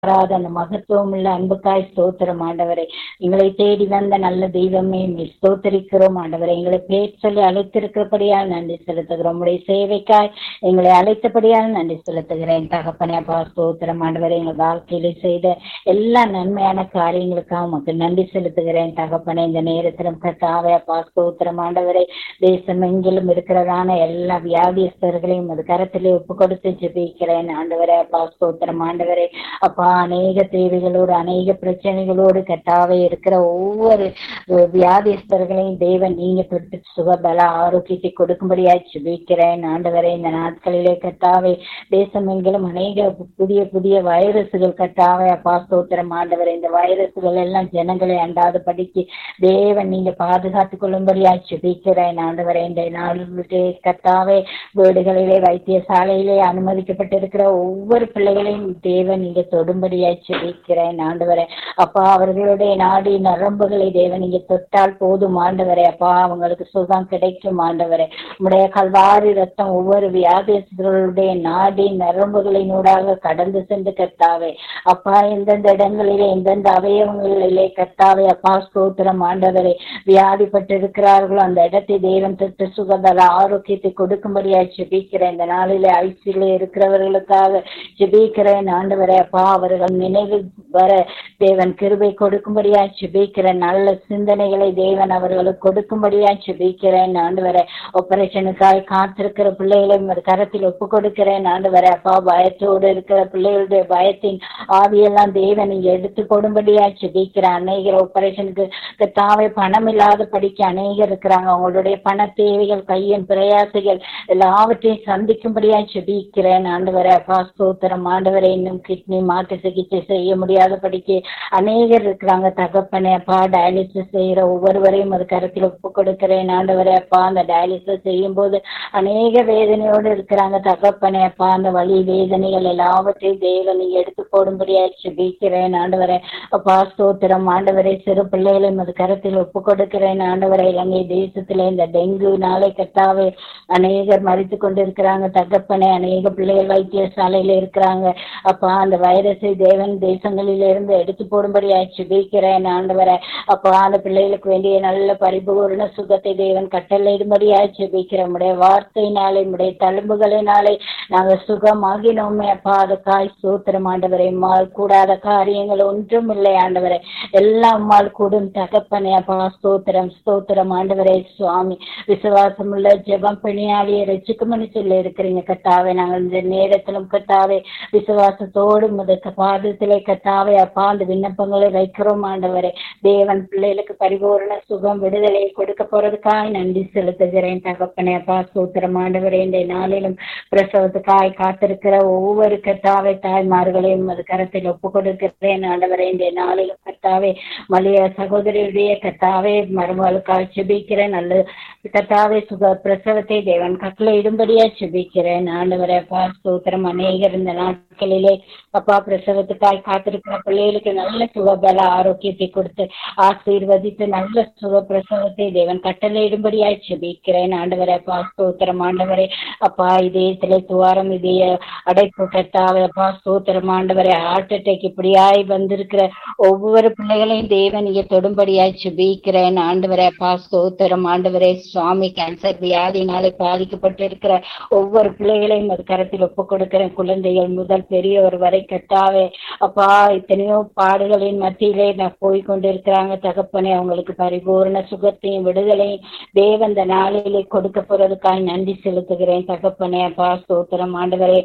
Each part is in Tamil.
மாறாத அந்த மகத்துவம் உள்ள அன்புக்காய் ஸ்தோத்திரம் ஆண்டவரே எங்களை தேடி வந்த நல்ல தெய்வமே நீ ஸ்தோத்தரிக்கிறோம் ஆண்டவரே எங்களை பேர் சொல்லி அழைத்திருக்கிறபடியால் நன்றி செலுத்துகிறோம் உடைய சேவைக்காய் எங்களை அழைத்தபடியால் நன்றி செலுத்துகிறேன் தகப்பனே அப்பா ஸ்தோத்திரம் ஆண்டவரே எங்கள் வாழ்க்கையில செய்த எல்லா நன்மையான காரியங்களுக்காக உமக்கு நன்றி செலுத்துகிறேன் தகப்பனே இந்த நேரத்திலும் கத்தாவே அப்பா ஸ்தோத்திரம் ஆண்டவரே தேசம் எங்கிலும் இருக்கிறதான எல்லா வியாதியஸ்தர்களையும் அது கரத்திலே ஒப்பு கொடுத்து ஜெபிக்கிறேன் ஆண்டவரே அப்பா ஸ்தோத்திரம் ஆண்டவரே அப்பா அநேக தேவைகளோடு அநேக பிரச்சனைகளோடு கட்டாவே இருக்கிற ஒவ்வொரு அஹ், வியாதியஸ்தர்களையும் தேவன் நீங்க தொட்டு சுகபல ஆரோக்கியத்தை கொடுக்கும்படியாய் ஜெபிக்கிறேன் ஆண்டவரே இந்த நாட்களிலே கட்டாவே தேசம் எங்கிலும் அநேக புதிய புதிய வைரசுகள் கட்டாவே அப்பா ஸ்தோத்திரம் ஆண்டவரே இந்த வைரசுகள் எல்லாம் ஜனங்களை அண்டாத படிக்கு தேவன் நீங்க பாதுகாத்துக் கொள்ளும்படியாய் ஜெபிக்கிறேன் ஆண்டவரே இந்த நாளிலே கத்தாவே வீடுகளிலே வைத்தியசாலையிலே அனுமதிக்கப்பட்டிருக்கிற ஒவ்வொரு பிள்ளைகளையும் தேவன் நீங்க தொடும்படியாய் ஜெபிக்கிறேன் ஆண்டவரே அப்பா அவர்களுடைய நாடி நரம்புகளை தேவன் நீங்க தொட்டால் போதும் ஆண்டவரே அப்பா அவங்களுக்கு சுகம் கிடைக்கும் ஆண்டவரே உடைய கல்வாரி ரத்தம் ஒவ்வொரு வியாதிகளுடைய நாடி நரம்புகளினூடாக கடந்து சென்று கத்தாவே அப்பா எந்தெந்த இடங்களிலே எந்தெந்த அவயவங்களிலே கத்தாவே அப்பா ஸ்தோத்திரம் ஆண்டவரே வியாதிப்பட்டிருக்கிறார்களோ அந்த இடத்தை தேவன் தொட்டு சுகபல ஆரோக்கியத்தை கொடுக்கும்படியாய் ஜெபிக்கிறேன் இந்த நாளிலே ஐசியில இருக்கிறவர்களுக்காக ஜெபிக்கிறேன் ஆண்டவரே அப்பா அவர்கள் நினைவு வர தேவன் கிருபை கொடுக்கும்படியாய் ஜெபிக்கிறேன் நல்ல சிந்தனைகளை தேவன் அவர்களுக்கு கொடுக்கும்படியாய் ஜெபிக்கிறேன் ஆண்டவரே ஆபரேஷனுக்காக காத்திருக்கிற பிள்ளைகளையும் ஒரு கரத்தில் ஒப்பு கொடுக்கிறேன் ஆண்டவரே அப்பா பயத்தோடு இருக்கிற பிள்ளைகளுடைய பயத்தின் ஆவியெல்லாம் தேவன் நீங்க எடுத்து போடும்படியாய் ஜெபிக்கிறேன் அநேகர் ஆபரேஷனுக்கு தாவே பணம் இல்லாத படிக்க அநேகர் இருக்கிறாங்க அவங்களுடைய பண தேவைகள் கையின் பிரயாசைகள் எல்லாவற்றையும் சந்திக்கும்படியாய் ஜெபிக்கிறேன் ஆண்டவரே அப்பா ஸ்தோத்திரம் ஆண்டவரே இன்னும் கிட்னி மாற்று சிகிச்சை செய்ய முடியாத படிக்க அநேகர் இருக்கிறாங்க தகப்பனே அப்பா டயாலிசிஸ் செய்யற ஒவ்வொருவரையும் ஒரு கருத்தில் ஒப்பு கொடுக்கிறேன் ஆண்டவரே அப்பா அந்த டயாலிசிஸ் செய்யும் போது அநேக வேதனையோடு இருக்கிறாங்க தகப்பனே அப்பா அந்த வலி வேதனைகள் எல்லாவற்றையும் தேவன் நீங்க எடுத்து போடும்படியாய் ஜெபிக்கிறேன் ஆண்டவரே அப்பா ஸ்தோத்திரம் ஆண்டவரே சிறு பிள்ளைகளையும் அது கருத்தில் ஒப்பு கொடுக்கிறேன் ஆண்டவரே இலங்கை தேசத்திலே இந்த டெங்கு நாளை கட்டாவே அநேகர் மறித்து கொண்டிருக்கிறாங்க தகப்பனே அநேக பிள்ளைகள் வைத்தியசாலையில இருக்கிறாங்க அப்பா அந்த வைரஸை தேவன் தேசங்களிலிருந்து எடுத்து போடும்படியாய் ஜெபிக்கிறேன் ஆண்டவரே அப்பா அந்த பிள்ளைகளுக்கு வேண்டிய நல்ல பரிபூர்ண சுகத்தை தேவன் கட்டளையிடும்படியாய் ஜெபிக்கிறேன் உடைய வார்த்தையினாலே உடைய தழும்புகளினாலே நாங்க சுகமாகினோமே அப்பா அதுக்காய் சூத்திரம் ஆண்டவரே மால் கூடாத காரியங்கள் ஒன்றும் இல்லை ஆண்டவரே எல்லாம் உம்மால் கூடும் தகப்பனே அப்பா ஸ்தோத்திரம் ஸ்தோத்திரம் ஆண்டவரே சுவாமி விசுவாசம் உள்ள ஜெபம் பணியாளியை ரசிக்கும்னு சொல்லி இருக்கிறீங்க கத்தாவே நாங்கள் இந்த நேரத்திலும் கத்தாவே விசுவாசத்தோடு முதற்க பாதத்திலே கத்தாவே அப்பா அந்த விண்ணப்பங்களை வைக்கிறோம் ஆண்டவரே தேவன் பிள்ளைகளுக்கு பரிபூரண சுகம் விடுதலை கொடுக்க போறதுக்காய் நன்றி செலுத்துகிறேன் தகப்பனே அப்பா ஸ்தோத்திரம் ஆண்டவரே இந்த நாளிலும் பிரசவத்துக்காய் காத்திருக்கிற ஒவ்வொரு கத்தாவே தாய்மார்களையும் அது கரத்தில் ஒப்பு கொடுக்கிறேன் ஆண்டவரே இந்த நாளிலும் கத்தாவே மலைய சகோதரியுடைய கத்தாவே மருமகளுக்காய் செபிக்கிறேன் நல்ல கத்தாவே சுக பிரசவத்தை தேவன் கட்டளை இடும்படியா செபிக்கிறேன் ஆண்டவரே அப்பா ஸ்தோத்திரம் அநேகர் இந்த நாட்களிலே அப்பா பிரசவத்துக்காய் காத்திருக்கிற பிள்ளைகளுக்கு நல்ல சுகபல ஆரோக்கியத்தை கொடுத்து ஆசீர்வதித்து நல்ல சுக பிரசவத்தை தேவன் கட்டளை இடும்படியாய் செபிக்கிறேன் ஆண்டவரே அப்பா ஸ்தோத்திரம் ஆண்டவரே அப்பா இதயத்திலே துவாரம் இதய அடைப்பு கத்தாவே அப்பா ஸ்தோத்திரம் ஆண்டவரே ஹார்ட் அட்டாக் இப்படியாய் வந்திருக்கிற ஒவ்வொரு பிள்ளைகளையும் தேவன் இங்க தொடும்படியாய் செபிக்கிறேன் ஆண்டவரே அப்பா ஸ்தோத்திரம் ஆண்டவரே சுவாமி கேன்சர் வியாதினாலே பாதிக்கப்பட்டிருக்கிற ஒவ்வொரு பிள்ளைகளையும் அது கரத்தில் ஒப்பு கொடுக்கிறேன் குழந்தைகள் முதல் பெரியவர் வரை கட்டாவே அப்பா எத்தனையோ பாடுகளின் மத்தியிலே நான் போய் கொண்டிருக்கிறாங்க தகப்பனே அவங்களுக்கு பரிபூர்ண சுகத்தையும் விடுதலையும் தேவன் இந்த நாளிலே கொடுக்க போறதுக்காக நன்றி செலுத்துகிறேன் தகப்பனே அப்பா ஸ்தோத்திரம் ஆண்டவரே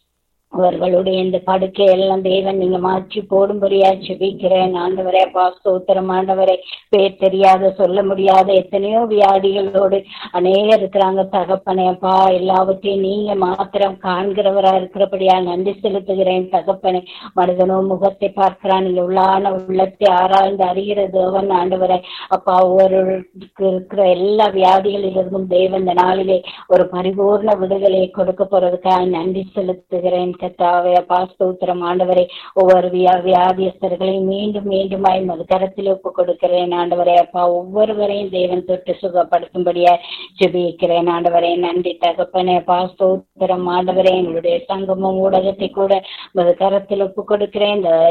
அவர்களுடைய இந்த படுக்கை எல்லாம் தேவன் நீங்க மாற்றி போடும்படியா செபிக்கிறேன் ஆண்டவரே அப்பா ஸ்தோத்திரம் ஆண்டவரே பேர் தெரியாத சொல்ல முடியாத எத்தனையோ வியாதிகளோடு அநேகர் இருக்கிறாங்க தகப்பனே அப்பா எல்லாவற்றையும் நீங்க மாத்திரம் காண்கிறவரா இருக்கிறபடியா நன்றி செலுத்துகிறேன் தகப்பனே மனிதனோ முகத்தை பார்க்கிறான் நீங்க உள்ளான உள்ளத்தை ஆராய்ந்து அறிகிற தேவன் ஆண்டவரே அப்பா ஒவ்வொருவருக்கு இருக்கிற எல்லா வியாதிகளிலிருந்தும் தேவன் இந்த நாளிலே ஒரு பரிபூர்ண விடுதலையை கொடுக்க போறதுக்காக நன்றி செலுத்துகிறேன் கத்தாவே அப்பா ஸ்தோத்திரம் ஆண்டவரே ஒவ்வொரு வியா வியாதியஸ்தர்களையும் மீண்டும் மீண்டுமாய் மது கரத்தில் ஒப்பு கொடுக்கிறேன் ஆண்டவரே அப்பா ஒவ்வொருவரையும் தேவன் தொட்டு சுகப்படுத்தும்படியா ஜெபிக்கிறேன் ஆண்டவரே நன்றி தகப்பனே அப்பா ஸ்தோத்திரம் ஆண்டவரே எங்களுடைய சங்கமம் ஊடகத்தை கூட மது கரத்தில் ஒப்பு கொடுக்கிறேன் இந்த